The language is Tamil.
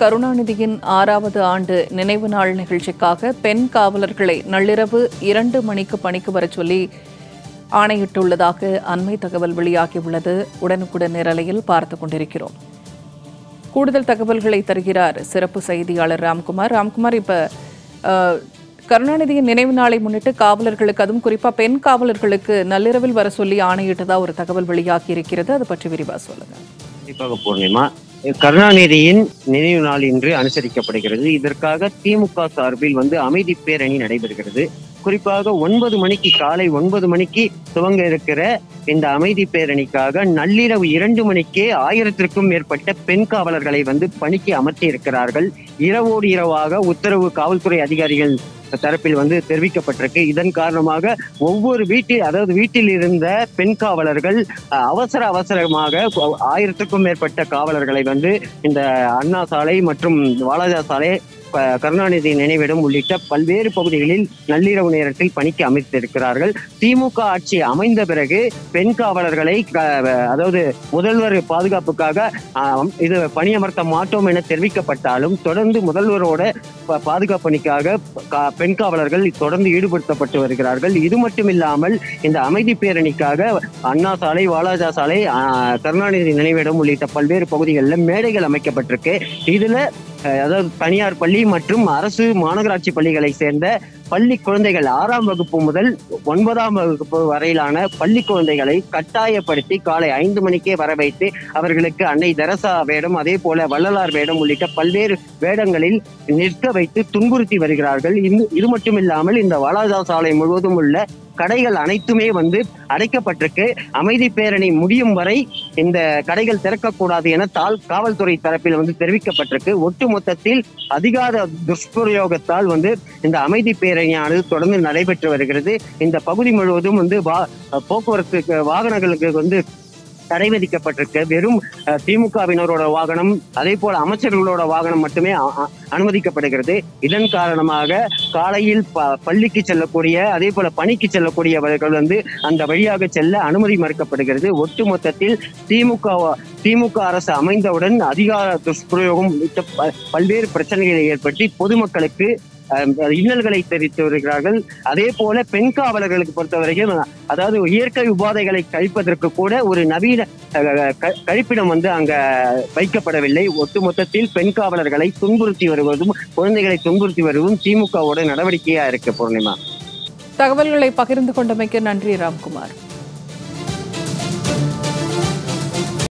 கருணாநிதியின் ஆறாவது ஆண்டு நினைவு நாள் நிகழ்ச்சிக்காக பெண் காவலர்களை நள்ளிரவு இரண்டு மணிக்கு பணிக்கு வரச் சொல்லி ஆணையிட்டுள்ளதாக அண்மை தகவல் வெளியாகியுள்ளது உடனுக்குடன் நிரலையில் பார்த்துக் கொண்டிருக்கிறோம் கூடுதல் தகவல்களை தருகிறார் சிறப்பு செய்தியாளர் ராம்குமார் ராம்குமார் இப்ப அஹ், கருணாநிதியின் நினைவு நாளை முன்னிட்டு காவலர்களுக்கு அதுவும் குறிப்பா பெண் காவலர்களுக்கு நள்ளிரவில் வர சொல்லி ஆணையிட்டதா ஒரு தகவல் வெளியாகி இருக்கிறது அது பற்றி விரிவா சொல்லுங்க கண்டிப்பாக பூர்ணிமா கருணாநிதியின் நினைவு நாள் இன்று அனுசரிக்கப்படுகிறது இதற்காக திமுக சார்பில் வந்து அமைதி பேரணி நடைபெறுகிறது குறிப்பாக ஒன்பது மணிக்கு காலை ஒன்பது மணிக்கு துவங்க இருக்கிற இந்த அமைதி பேரணிக்காக நள்ளிரவு இரண்டு மணிக்கே ஆயிரத்திற்கும் மேற்பட்ட பெண் காவலர்களை வந்து பணிக்கு அமர்த்தி இருக்கிறார்கள் இரவோடு இரவாக உத்தரவு காவல்துறை அதிகாரிகள் தரப்பில் வந்து தெரிவிக்கப்பட்டிருக்கு இதன் காரணமாக ஒவ்வொரு வீட்டில் அதாவது வீட்டில் இருந்த பெண் காவலர்கள் அஹ், அவசர அவசரமாக கு- ஆயிரத்துக்கும் மேற்பட்ட காவலர்களை வந்து இந்த அண்ணா சாலை மற்றும் வாலாஜா சாலை ப- கருணாநிதி நினைவிடம் உள்ளிட்ட பல்வேறு பகுதிகளில் நள்ளிரவு நேரத்தில் பணிக்கு அமைத்திருக்கிறார்கள் திமுக ஆட்சி அமைந்த பிறகு பெண் காவலர்களை க- அதாவது முதல்வர் பாதுகாப்புக்காக ஆஹ், இது பணியமர்த்த மாட்டோம் என தெரிவிக்கப்பட்டாலும் தொடர்ந்து முதல்வரோட ப- பாதுகாப்பு பணிக்காக கா- பெண் காவலர்கள் தொடர்ந்து ஈடுபடுத்தப்பட்டு வருகிறார்கள் இது மட்டும் இல்லாமல் இந்த அமைதி பேரணிக்காக அண்ணா சாலை வாலாஜா சாலை ஆஹ், கருணாநிதி நினைவிடம் உள்ளிட்ட பல்வேறு பகுதிகளில் மேடைகள் அமைக்கப்பட்டிருக்கு இதுல அஹ், அதாவது தனியார் பள்ளி மற்றும் அரசு மாநகராட்சி பள்ளிகளை சேர்ந்த பள்ளி குழந்தைகள் ஆறாம் வகுப்பு முதல் ஒன்பதாம் வகுப்பு வரையிலான பள்ளி குழந்தைகளை கட்டாயப்படுத்தி காலை ஐந்து மணிக்கே வர வைத்து அவர்களுக்கு அன்னை தெரசா வேடம் அதே போல வள்ளலார் வேடம் உள்ளிட்ட பல்வேறு வேடங்களில் நிற்க வைத்து துன்புறுத்தி வருகிறார்கள் இது இது மட்டும் இல்லாமல் இந்த வாலாஜா சாலை முழுவதும் உள்ள கடைகள் அனைத்துமே வந்து அடைக்கப்பட்டிருக்கு அமைதி பேரணி முடியும் வரை இந்த கடைகள் திறக்கக்கூடாது என தால் காவல்துறை தரப்பில் வந்து தெரிவிக்கப்பட்டிருக்கு ஒட்டு மொத்தத்தில் அதிகார துஷ்பிரயோகத்தால் வந்து இந்த அமைதி பேரணியானது தொடர்ந்து நடைபெற்று வருகிறது இந்த பகுதி முழுவதும் வந்து வா- போக்குவரத்துக்கு வாகனங்களுக்கு வந்து தடை விதிக்கப்பட்டிருக்கு வெறும் அஹ், திமுகவினரோட வாகனம் அதே போல அமைச்சர்களோட வாகனம் மட்டுமே அ- அ- அனுமதிக்கப்படுகிறது இதன் காரணமாக காலையில் ப- பள்ளிக்கு செல்லக்கூடிய அதே போல பணிக்கு செல்லக்கூடியவர்கள் வந்து அந்த வழியாக செல்ல அனுமதி மறுக்கப்படுகிறது ஒட்டுமொத்தத்தில் திமுக திமுக அரசு அமைந்தவுடன் அதிகார துஷ்பிரயோகம் உள்ளிட்ட ப- பல்வேறு பிரச்சனைகளை ஏற்படுத்தி பொதுமக்களுக்கு அஹ், இன்னல்களை தெரிவித்து வருகிறார்கள் அதே போல பெண் காவலர்களுக்கு பொறுத்தவரைக்கும் அதாவது இயற்கை உபாதைகளை கழிப்பதற்கு கூட ஒரு நவீன அஹ், க- கழிப்பிடம் வந்து அங்க வைக்கப்படவில்லை ஒட்டுமொத்தத்தில் பெண் காவலர்களை துன்புறுத்தி வருவதும் குழந்தைகளை துன்புறுத்தி வருவதும் திமுகவோட நடவடிக்கையா இருக்கு பூர்ணிமா தகவல்களை பகிர்ந்து கொண்டமைக்கு நன்றி ராம்குமார்